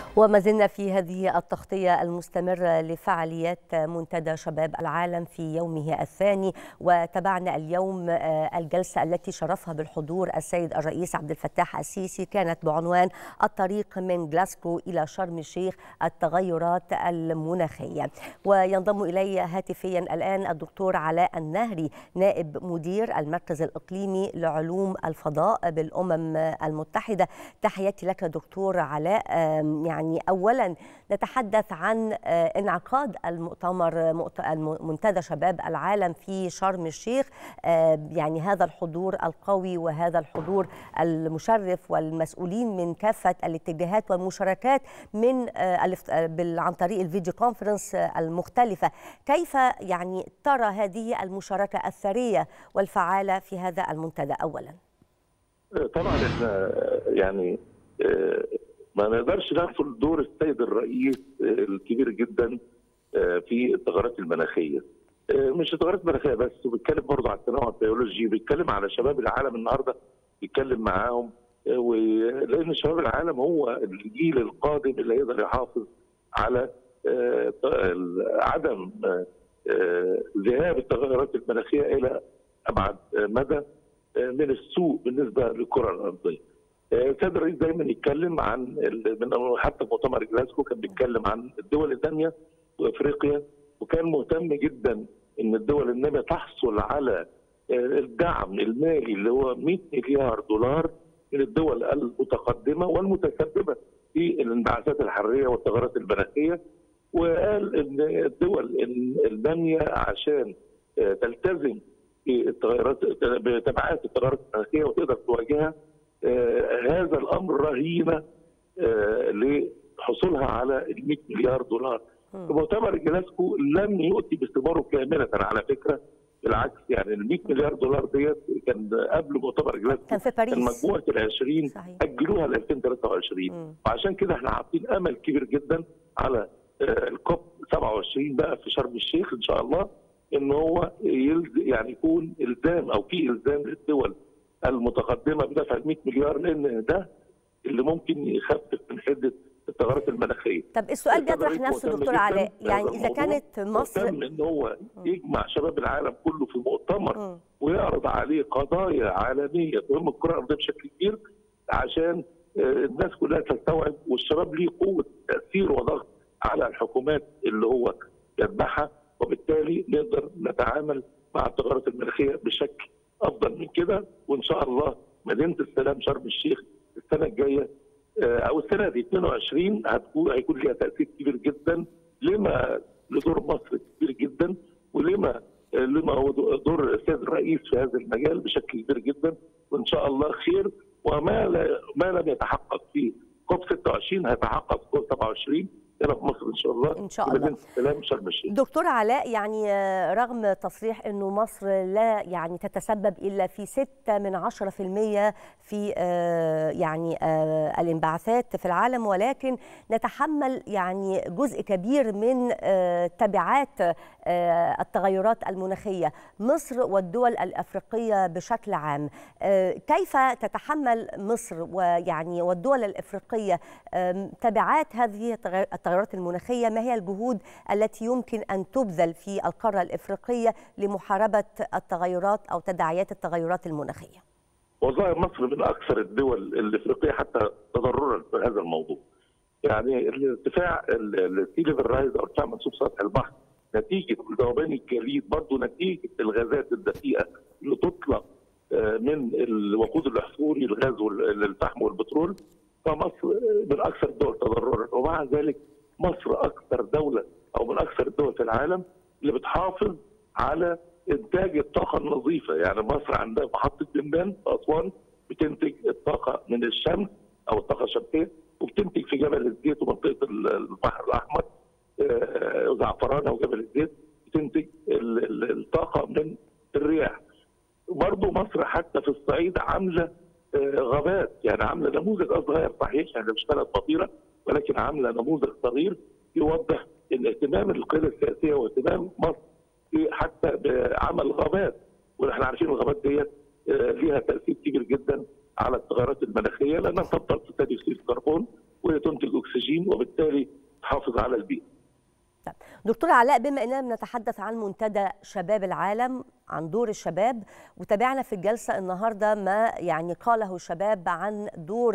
وما زلنا في هذه التغطية المستمرة لفعاليات منتدى شباب العالم في يومه الثاني وتابعنا اليوم الجلسة التي شرفها بالحضور السيد الرئيس عبد الفتاح السيسي كانت بعنوان الطريق من جلاسكو إلى شرم الشيخ التغيرات المناخية وينضم إلي هاتفيا الآن الدكتور علاء النهري نائب مدير المركز الإقليمي لعلوم الفضاء بالأمم المتحدة تحياتي لك دكتور علاء يعني اولا نتحدث عن انعقاد المؤتمر منتدى شباب العالم في شرم الشيخ يعني هذا الحضور القوي وهذا الحضور المشرف والمسؤولين من كافه الاتجاهات والمشاركات من عن طريق الفيديو كونفرنس المختلفه كيف يعني ترى هذه المشاركه الثريه والفعاله في هذا المنتدى اولا طبعا احنا يعني ما نقدرش نغفل دور السيد الرئيس الكبير جدا في التغيرات المناخيه. مش التغيرات المناخيه بس وبيتكلم برضه على التنوع البيولوجي بيتكلم على شباب العالم النهارده بيتكلم معاهم لان شباب العالم هو الجيل القادم اللي يقدر يحافظ على عدم ذهاب التغيرات المناخيه الى ابعد مدى من السوء بالنسبه للكره الارضيه. السيد الرئيس دايما يتكلم عن من حتى في مؤتمر جلاسكو كان بيتكلم عن الدول الناميه وافريقيا وكان مهتم جدا ان الدول الناميه تحصل على الدعم المالي اللي هو 100 مليار دولار من الدول المتقدمه والمتسببه في الانبعاثات الحراريه والتغيرات المناخيه وقال ان الدول الناميه عشان تلتزم بالتغيرات بتبعات التغيرات المناخيه وتقدر تواجهها آه هذا الامر رهينه آه لحصولها على ال 100 مليار دولار. مؤتمر جلاسكو لم يؤتي باثماره كامله على فكره بالعكس يعني ال 100 مليار دولار ديت كان قبل مؤتمر جلاسكو كان في باريس كان مجموعه ال 20 صحيح. اجلوها ل 2023 وعشان كده احنا حاطين امل كبير جدا على آه الكوب 27 بقى في شرم الشيخ ان شاء الله ان هو يعني يكون الزام او في الزام للدول المتقدمه بدفع 100 مليار لان ده اللي ممكن يخفف من حده التغيرات المناخيه. طب السؤال بيطرح نفسه دكتور علاء يعني اذا كانت مصر ان هو يجمع شباب العالم كله في مؤتمر م. ويعرض عليه قضايا عالميه تهم الكره الارضيه بشكل كبير عشان الناس كلها تستوعب والشباب ليه قوه تاثير وضغط على الحكومات اللي هو يتبعها وبالتالي نقدر نتعامل مع التغيرات المناخيه بشكل افضل من كده وان شاء الله مدينه السلام شرم الشيخ السنه الجايه او السنه دي 22 هتكون هيكون ليها تاثير كبير جدا لما لدور مصر كبير جدا ولما لما هو دور السيد الرئيس في هذا المجال بشكل كبير جدا وان شاء الله خير وما لا ما لم يتحقق في كوب 26 هيتحقق في كوب 27 هنا في مصر ان شاء الله ان شاء الله السلام شرم الشيخ دكتور علاء يعني رغم تصريح انه مصر لا يعني تتسبب الا في 6 من 10% في يعني الانبعاثات في العالم ولكن نتحمل يعني جزء كبير من تبعات التغيرات المناخيه مصر والدول الافريقيه بشكل عام كيف تتحمل مصر ويعني والدول الافريقيه تبعات هذه التغيرات المناخيه ما هي الجهود التي يمكن ان تبذل في القاره الافريقيه لمحاربه التغيرات او تداعيات التغيرات المناخيه والله مصر من اكثر الدول الافريقيه حتى تضررا في هذا الموضوع يعني الارتفاع السي ليفل رايز او ارتفاع منسوب سطح البحر نتيجه ذوبان الجليد برضه نتيجه الغازات الدفيئه اللي تطلق من الوقود الاحفوري الغاز الفحم والبترول فمصر من اكثر الدول تضررا ومع ذلك مصر اكثر دوله او من اكثر الدول في العالم اللي بتحافظ على انتاج الطاقه النظيفه يعني مصر عندها محطه دمدان في اسوان بتنتج الطاقه من الشمس او الطاقه الشمسيه وبتنتج في جبل الزيت ومنطقه البحر الاحمر زعفرانه وجبل الزيت بتنتج الطاقه من الرياح برضه مصر حتى في الصعيد عامله غابات يعني عامله نموذج صغير صحيح يعني مش بلد فطيره ولكن عامله نموذج صغير يوضح ان اهتمام القياده السياسيه واهتمام مصر حتى بعمل غابات ونحن عارفين الغابات ديت ليها تاثير كبير جدا على التغيرات المناخيه لانها تفضل في ثاني اكسيد الكربون وتنتج اكسجين وبالتالي تحافظ على البيئه. دكتور علاء بما اننا بنتحدث عن منتدى شباب العالم عن دور الشباب وتابعنا في الجلسه النهارده ما يعني قاله الشباب عن دور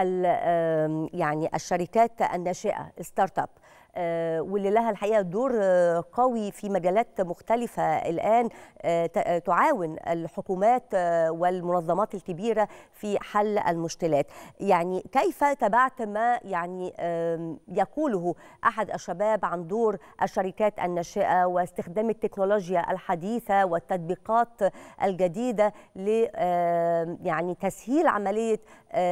يعني الشركات الناشئه ستارت اب واللي لها الحقيقه دور قوي في مجالات مختلفه الان تعاون الحكومات والمنظمات الكبيره في حل المشكلات يعني كيف تابعت ما يعني يقوله احد الشباب عن دور الشركات الناشئه واستخدام التكنولوجيا الحديثه والتطبيقات الجديده ل يعني تسهيل عمليه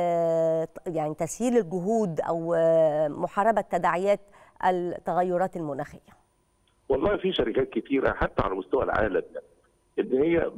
يعني تسهيل الجهود او محاربه تداعيات التغيرات المناخيه؟ والله في شركات كثيره حتى على مستوى العالم ان هي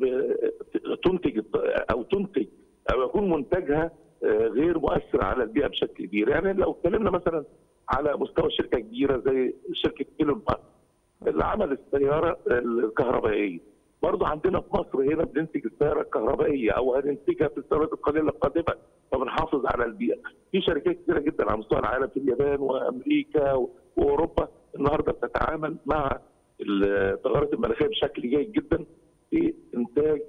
تنتج او تنتج او يكون منتجها غير مؤثر على البيئه بشكل كبير، يعني لو اتكلمنا مثلا على مستوى شركه كبيره زي شركه ايلون ماسك اللي عمل السياره الكهربائيه برضه عندنا في مصر هنا بننتج السياره الكهربائيه او هننتجها في السنوات القليله القادمه فبنحافظ على البيئه. في شركات كثيره جدا على مستوى العالم في اليابان وامريكا واوروبا النهارده بتتعامل مع التغيرات المناخيه بشكل جيد جدا في انتاج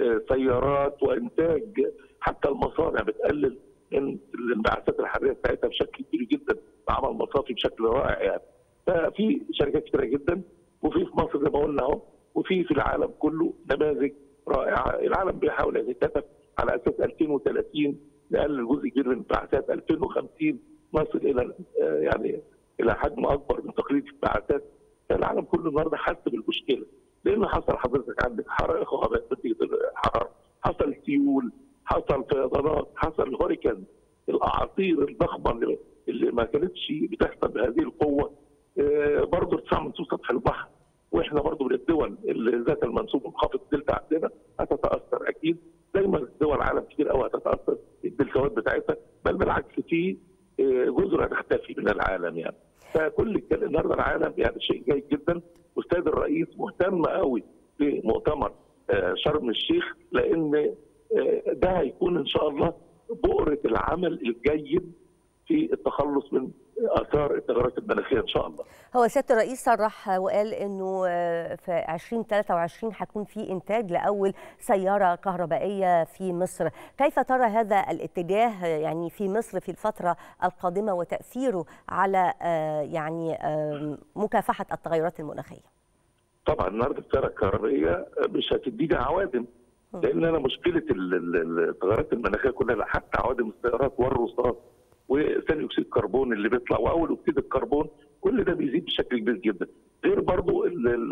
سيارات وانتاج حتى المصانع بتقلل من الانبعاثات الحراريه بتاعتها بشكل كبير جدا بعمل مصافي بشكل رائع يعني. ففي شركات كثيره جدا وفي في مصر زي ما قلنا اهو وفي في العالم كله نماذج رائعه، العالم بيحاول يتكاتف على اساس 2030 نقلل جزء كبير من الانبعاثات 2050 نصل الى يعني الى حجم اكبر من تقليد الانبعاثات العالم كله النهارده حس بالمشكله لان حصل حضرتك عندك حرائق وغابات نتيجه الحراره حصل سيول حصل فيضانات حصل هوريكان الاعاصير الضخمه اللي, اللي ما كانتش بتحصل بهذه القوه آه برضه ارتفاع منسوب سطح البحر واحنا برضه من الدول اللي ذات المنسوب منخفض الدلتا عندنا هتتاثر اكيد دايما دول العالم كتير قوي هتتاثر الدلتاوات بتاعتها بل بالعكس في جزر هتختفي من العالم يعني فكل النهارده العالم يعني شيء جيد جدا واستاذ الرئيس مهتم قوي بمؤتمر شرم الشيخ لان ده هيكون ان شاء الله بؤره العمل الجيد في التخلص من اثار التغيرات المناخيه ان شاء الله. هو سياده الرئيس صرح وقال انه في 2023 هيكون في انتاج لاول سياره كهربائيه في مصر، كيف ترى هذا الاتجاه يعني في مصر في الفتره القادمه وتاثيره على يعني مكافحه التغيرات المناخيه؟ طبعا النهارده السياره الكهربائيه مش هتدينا عوادم لان انا مشكله التغيرات المناخيه كلها حتى عوادم السيارات والرصاص وثاني اكسيد الكربون اللي بيطلع واول اكسيد الكربون كل ده بيزيد بشكل كبير جدا غير برضو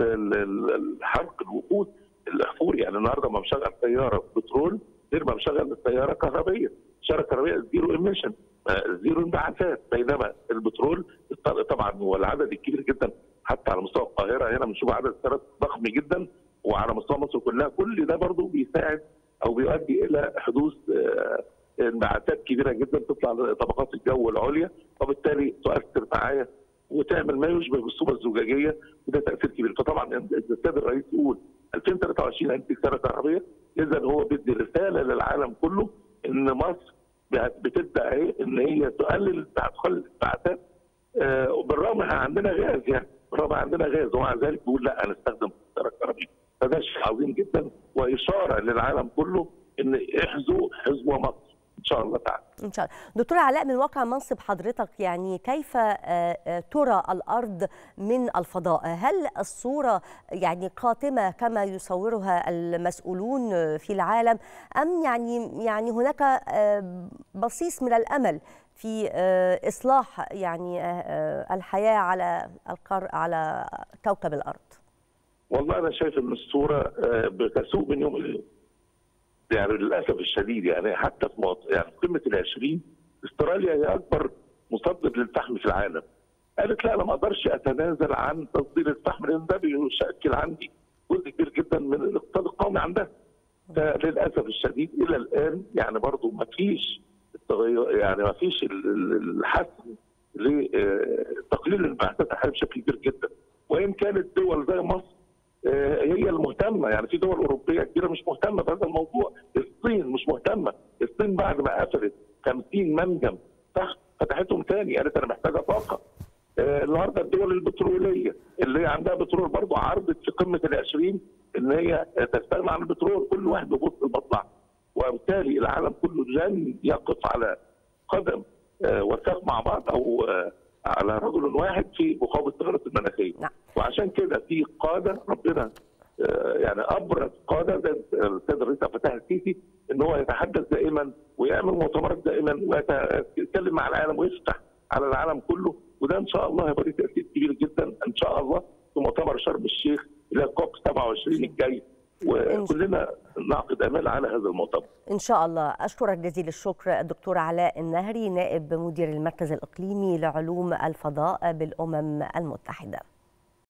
حرق الوقود الاحفوري يعني النهارده ما مشغل سياره بترول غير ما مشغل سياره كهربائيه السياره الكهربائيه زيرو ايميشن زيرو انبعاثات بينما البترول طبعا هو العدد الكبير جدا حتى على مستوى القاهره هنا بنشوف عدد سيارات ضخم جدا وعلى مستوى مصر كلها كل ده برضو بيساعد او بيؤدي الى حدوث انبعاثات كبيره جدا تطلع لطبقات الجو العليا وبالتالي تؤثر معايا وتعمل ما يشبه بالصوبه الزجاجيه وده تاثير كبير فطبعا السيد الرئيس يقول 2023 هنتج سنه كهربائيه اذا هو بيدي رساله للعالم كله ان مصر بتبدا اهي ان هي تقلل تدخل الانبعاثات آه وبالرغم احنا عندنا غاز يعني بالرغم عندنا غاز ومع ذلك بيقول لا هنستخدم السياره الكهربائيه فده شيء عظيم جدا واشاره للعالم كله ان احذوا حذو مصر ان شاء الله تعالى. ان شاء الله. دكتور علاء من واقع منصب حضرتك يعني كيف ترى الارض من الفضاء؟ هل الصوره يعني قاتمه كما يصورها المسؤولون في العالم ام يعني يعني هناك بصيص من الامل في اصلاح يعني الحياه على القر على كوكب الارض؟ والله انا شايف ان الصوره بتسوء من يوم ليوم. يعني للاسف الشديد يعني حتى في مصر يعني في قمه ال 20 استراليا هي اكبر مصدر للفحم في العالم. قالت لا انا ما اقدرش اتنازل عن تصدير الفحم لان ده بيشكل عندي جزء كبير جدا من الاقتصاد القومي عندها. فللاسف الشديد الى الان يعني برضه ما فيش التغير يعني ما فيش الحسم لتقليل الانبعاثات الحراريه بشكل كبير جدا. وان كانت دول زي مصر هي المهتمه يعني في دول اوروبيه كبيره مش مهتمه بهذا الموضوع الصين مش مهتمه الصين بعد ما قفلت 50 منجم تحت فتحتهم تاني قالت انا محتاجه طاقه آه، النهارده الدول البتروليه اللي هي عندها بترول برضه عرضت في قمه ال 20 ان هي تستغنى عن البترول كل واحد بيبص لمصلحته وبالتالي العالم كله لن يقف على قدم آه، وثاق مع بعض او آه، على رجل واحد في مقاومه التغيرات المناخيه نعم. وعشان كده في قاده ربنا آه، يعني ابرز قاده زي السيد الرئيس عبد الفتاح السيسي ان هو يتحدث دائما ويعمل مؤتمرات دائما ويتكلم مع العالم ويفتح على العالم كله وده ان شاء الله هيبقى له تاثير كبير جدا ان شاء الله في مؤتمر شرم الشيخ الى كوب 27 الجاي وكلنا نعقد امال على هذا المؤتمر إن شاء الله أشكرك جزيل الشكر الدكتور علاء النهري نائب مدير المركز الإقليمي لعلوم الفضاء بالأمم المتحدة